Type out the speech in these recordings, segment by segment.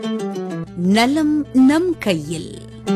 நலம் நம் கையில்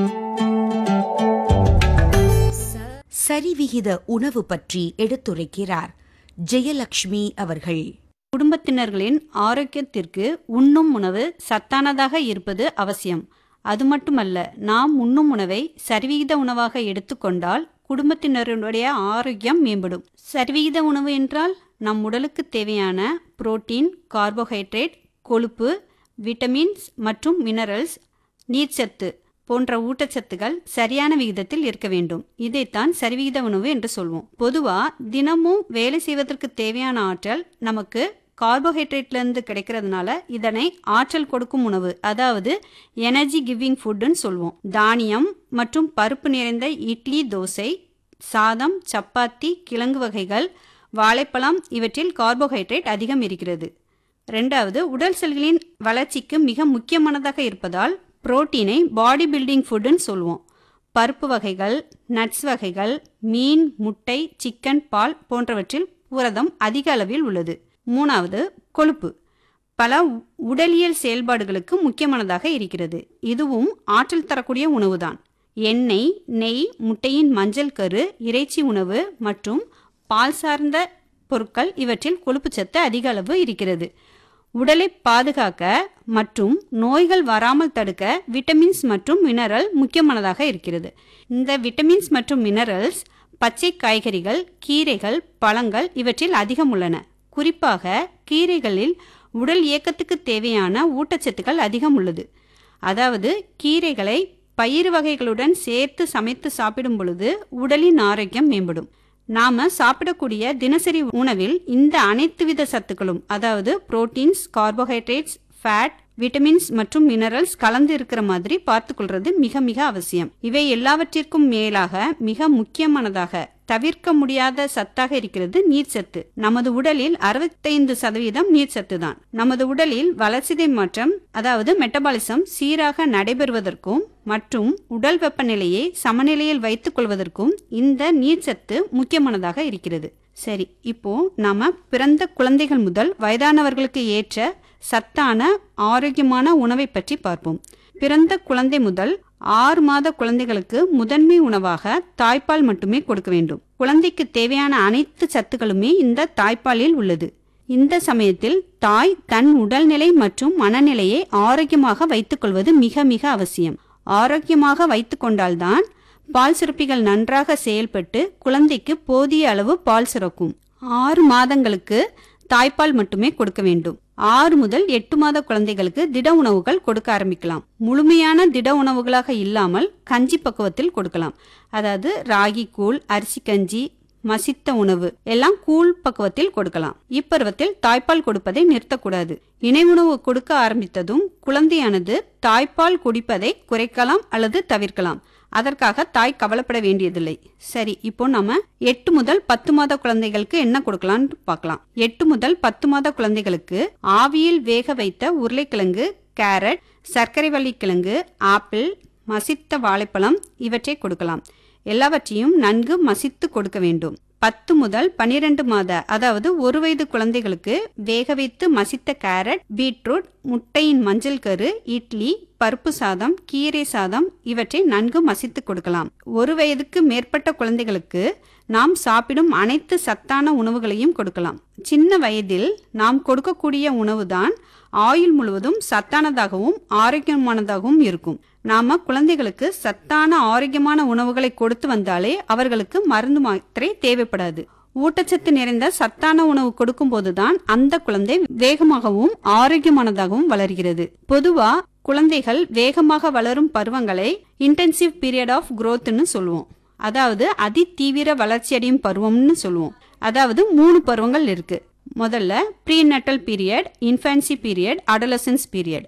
சரிவிகித உணவு பற்றி எடுத்துரைக்கிறார் ஜெயலக்ஷ்மி அவர்கள் குடும்பத்தினர்களின் ஆரோக்கியத்திற்கு உண்ணும் உணவு சத்தானதாக இருப்பது அவசியம் அது மட்டுமல்ல நாம் உண்ணும் உணவை சரிவிகித உணவாக எடுத்துக்கொண்டால் குடும்பத்தினருடைய ஆரோக்கியம் மேம்படும் சரிவிகித உணவு என்றால் நம் உடலுக்கு தேவையான புரோட்டீன் கார்போஹைட்ரேட் கொழுப்பு விட்டமின்ஸ் மற்றும் மினரல்ஸ் நீர்ச்சத்து போன்ற ஊட்டச்சத்துக்கள் சரியான விகிதத்தில் இருக்க வேண்டும் இதைத்தான் சரிவிகித உணவு என்று சொல்வோம் பொதுவா தினமும் வேலை செய்வதற்கு தேவையான ஆற்றல் நமக்கு கார்போஹைட்ரேட்ல இருந்து கிடைக்கிறதுனால இதனை ஆற்றல் கொடுக்கும் உணவு அதாவது எனர்ஜி கிவிங் ஃபுட்னு சொல்வோம் தானியம் மற்றும் பருப்பு நிறைந்த இட்லி தோசை சாதம் சப்பாத்தி கிழங்கு வகைகள் வாழைப்பழம் இவற்றில் கார்போஹைட்ரேட் அதிகம் இருக்கிறது ரெண்டாவது உடல் செல்களின் வளர்ச்சிக்கு மிக முக்கியமானதாக இருப்பதால் புரோட்டீனை பாடி பில்டிங் ஃபுட்டுன்னு சொல்லுவோம் பருப்பு வகைகள் நட்ஸ் வகைகள் மீன் முட்டை சிக்கன் பால் போன்றவற்றில் புரதம் அதிக அளவில் உள்ளது மூணாவது கொழுப்பு பல உடலியல் செயல்பாடுகளுக்கு முக்கியமானதாக இருக்கிறது இதுவும் ஆற்றல் தரக்கூடிய உணவுதான் எண்ணெய் நெய் முட்டையின் மஞ்சள் கரு இறைச்சி உணவு மற்றும் பால் சார்ந்த பொருட்கள் இவற்றில் கொழுப்புச்சத்து அதிக அளவு இருக்கிறது உடலை பாதுகாக்க மற்றும் நோய்கள் வராமல் தடுக்க விட்டமின்ஸ் மற்றும் மினரல் முக்கியமானதாக இருக்கிறது இந்த விட்டமின்ஸ் மற்றும் மினரல்ஸ் பச்சை காய்கறிகள் கீரைகள் பழங்கள் இவற்றில் அதிகம் உள்ளன குறிப்பாக கீரைகளில் உடல் இயக்கத்துக்கு தேவையான ஊட்டச்சத்துக்கள் அதிகம் உள்ளது அதாவது கீரைகளை பயிர் வகைகளுடன் சேர்த்து சமைத்து சாப்பிடும் பொழுது உடலின் ஆரோக்கியம் மேம்படும் நாம சாப்பிடக்கூடிய தினசரி உணவில் இந்த அனைத்து வித சத்துக்களும் அதாவது புரோட்டீன்ஸ் கார்போஹைட்ரேட்ஸ் ஃபேட் விட்டமின்ஸ் மற்றும் மினரல்ஸ் கலந்து இருக்கிற மாதிரி பார்த்துக்கொள்றது மிக மிக அவசியம் இவை எல்லாவற்றிற்கும் மேலாக மிக முக்கியமானதாக தவிர்க்க முடியாத சத்தாக இருக்கிறது நீர்ச்சத்து நமது உடலில் அறுபத்தைந்து சதவீதம் நீர்ச்சத்து தான் நமது உடலில் வளர்சிதை மாற்றம் அதாவது மெட்டபாலிசம் சீராக நடைபெறுவதற்கும் மற்றும் உடல் வெப்பநிலையை சமநிலையில் வைத்துக் கொள்வதற்கும் இந்த நீர்ச்சத்து முக்கியமானதாக இருக்கிறது சரி இப்போ நாம பிறந்த குழந்தைகள் முதல் வயதானவர்களுக்கு ஏற்ற சத்தான ஆரோக்கியமான உணவை பற்றி பார்ப்போம் பிறந்த குழந்தை முதல் ஆறு மாத குழந்தைகளுக்கு முதன்மை உணவாக தாய்ப்பால் மட்டுமே கொடுக்க வேண்டும் குழந்தைக்கு தேவையான அனைத்து சத்துக்களுமே இந்த தாய்ப்பாலில் உள்ளது இந்த சமயத்தில் தாய் தன் உடல்நிலை மற்றும் மனநிலையை ஆரோக்கியமாக வைத்துக்கொள்வது மிக மிக அவசியம் ஆரோக்கியமாக வைத்து கொண்டால்தான் பால் சுரப்பிகள் நன்றாக செயல்பட்டு குழந்தைக்கு போதிய அளவு பால் சுரக்கும் ஆறு மாதங்களுக்கு தாய்ப்பால் மட்டுமே கொடுக்க வேண்டும் ஆறு முதல் எட்டு மாத குழந்தைகளுக்கு திட உணவுகள் கொடுக்க ஆரம்பிக்கலாம் முழுமையான திட உணவுகளாக இல்லாமல் கஞ்சி பக்குவத்தில் கொடுக்கலாம் அதாவது ராகி கூழ் அரிசி கஞ்சி மசித்த உணவு எல்லாம் கூழ் பக்குவத்தில் கொடுக்கலாம் இப்பருவத்தில் தாய்ப்பால் கொடுப்பதை நிறுத்தக்கூடாது இணை உணவு கொடுக்க ஆரம்பித்ததும் குழந்தையானது தாய்ப்பால் குடிப்பதை குறைக்கலாம் அல்லது தவிர்க்கலாம் அதற்காக தாய் கவலைப்பட வேண்டியதில்லை சரி இப்போ நம்ம எட்டு முதல் பத்து மாத குழந்தைகளுக்கு என்ன கொடுக்கலாம்னு பார்க்கலாம் எட்டு முதல் பத்து மாத குழந்தைகளுக்கு ஆவியில் வேக வைத்த உருளைக்கிழங்கு கேரட் சர்க்கரை வள்ளிக்கிழங்கு ஆப்பிள் மசித்த வாழைப்பழம் இவற்றை கொடுக்கலாம் எல்லாவற்றையும் நன்கு மசித்து கொடுக்க வேண்டும் பத்து முதல் பனிரெண்டு மாத அதாவது ஒரு வயது குழந்தைகளுக்கு வேக வைத்து மசித்த கேரட் பீட்ரூட் முட்டையின் மஞ்சள் கரு இட்லி பருப்பு சாதம் கீரை சாதம் இவற்றை நன்கு மசித்து கொடுக்கலாம் ஒரு வயதுக்கு மேற்பட்ட குழந்தைகளுக்கு நாம் சாப்பிடும் அனைத்து சத்தான உணவுகளையும் கொடுக்கலாம் சின்ன வயதில் நாம் கொடுக்கக்கூடிய உணவுதான் ஆயுள் முழுவதும் சத்தானதாகவும் ஆரோக்கியமானதாகவும் இருக்கும் நாம குழந்தைகளுக்கு சத்தான ஆரோக்கியமான உணவுகளை கொடுத்து வந்தாலே அவர்களுக்கு மருந்து மாத்திரை தேவைப்படாது ஊட்டச்சத்து நிறைந்த சத்தான உணவு கொடுக்கும் போதுதான் அந்த குழந்தை வேகமாகவும் ஆரோக்கியமானதாகவும் வளர்கிறது பொதுவா குழந்தைகள் வேகமாக வளரும் பருவங்களை இன்டென்சிவ் பீரியட் ஆஃப் growthன்னு சொல்லுவோம் அதாவது அதி தீவிர வளர்ச்சியடையும் பருவம்னு சொல்லுவோம் அதாவது மூணு பருவங்கள் இருக்கு முதல்ல prenatal period infancy period adolescence period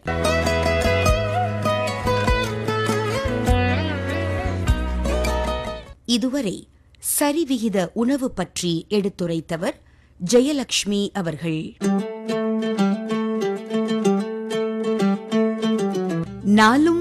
இதுவரை சரிவிகித உணவு பற்றி எடுத்துரைத்தவர் ஜெயலக்ஷ்மி அவர்கள் நாளும்